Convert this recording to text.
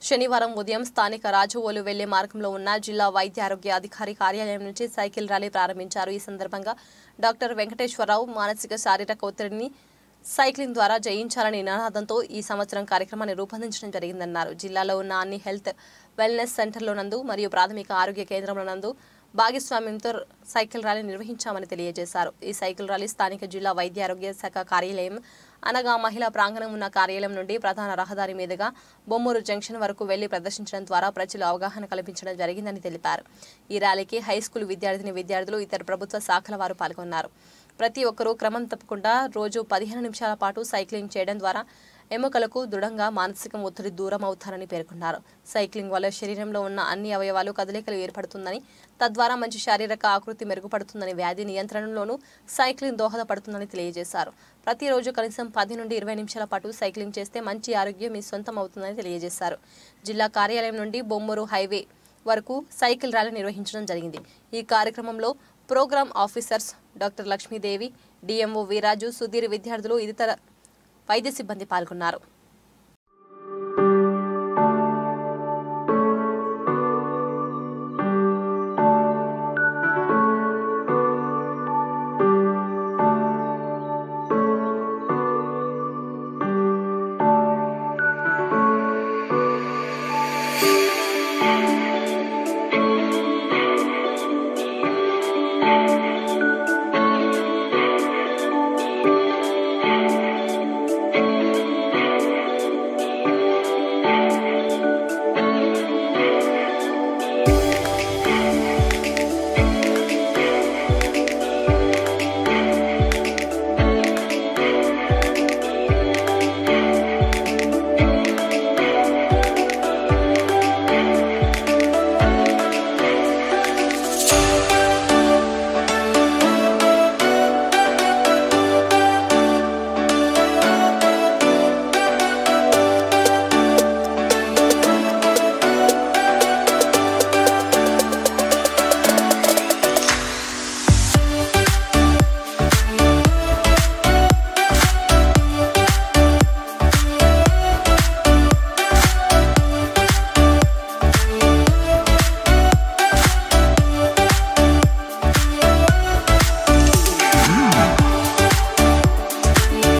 శనివారం ఉదయం స్థానిక రాజువోలు వెళ్లే మార్గంలో ఉన్న జిల్లా వైద్య ఆరోగ్య అధికారి కార్యాలయం నుంచి సైకిల్ ర్యాలీ ప్రారంభించారు ఈ సందర్భంగా డాక్టర్ వెంకటేశ్వరరావు మానసిక శారీరక ఒత్తిడిని సైక్లింగ్ ద్వారా జయించాలనే నినాదంతో ఈ సంవత్సరం కార్యక్రమాన్ని రూపొందించడం జరిగిందన్నారు జిల్లాలో ఉన్న అన్ని హెల్త్ వెల్నెస్ సెంటర్లో నందు మరియు ప్రాథమిక ఆరోగ్య కేంద్రంలో నందు భాగస్వామ్యంతో సైకిల్ ర్యాలీ నిర్వహించామని తెలియజేశారు ఈ సైకిల్ ర్యాలీ స్థానిక జిల్లా వైద్య ఆరోగ్య శాఖ కార్యాలయం అనగా మహిళా ప్రాంగణం ఉన్న కార్యాలయం నుండి ప్రధాన రహదారి మీదుగా బొమ్మూరు జంక్షన్ వరకు వెళ్లి ప్రదర్శించడం ద్వారా ప్రజలు అవగాహన కల్పించడం జరిగిందని తెలిపారు ఈ ర్యాలీకి హై స్కూల్ విద్యార్థిని విద్యార్థులు ఇతర ప్రభుత్వ శాఖల వారు పాల్గొన్నారు ప్రతి ఒక్కరూ క్రమం తప్పకుండా రోజు పదిహేను నిమిషాల పాటు సైక్లింగ్ చేయడం ద్వారా ఎముకలకు దృఢంగా మానసిక ఒత్తిడి దూరం అవుతారని పేర్కొన్నారు సైక్లింగ్ వల్ల శరీరంలో ఉన్న అన్ని అవయవాలు కదలికలు ఏర్పడుతుందని తద్వారా మంచి శారీరక ఆకృతి మెరుగుపడుతుందని వ్యాధి నియంత్రణలోనూ సైక్లింగ్ దోహదపడుతుందని తెలియజేశారు ప్రతిరోజు కనీసం పది నుండి ఇరవై నిమిషాల పాటు సైక్లింగ్ చేస్తే మంచి ఆరోగ్యం మీ సొంతం అవుతుందని తెలియజేశారు జిల్లా కార్యాలయం నుండి బొమ్మూరు హైవే వరకు సైకిల్ ర్యాలీ నిర్వహించడం జరిగింది ఈ కార్యక్రమంలో programme officers doctor Lakshmidevi DMO Veeraju Sudhir విద్యార్థులు ఇతర వైద్య సిబ్బంది పాల్గొన్నారు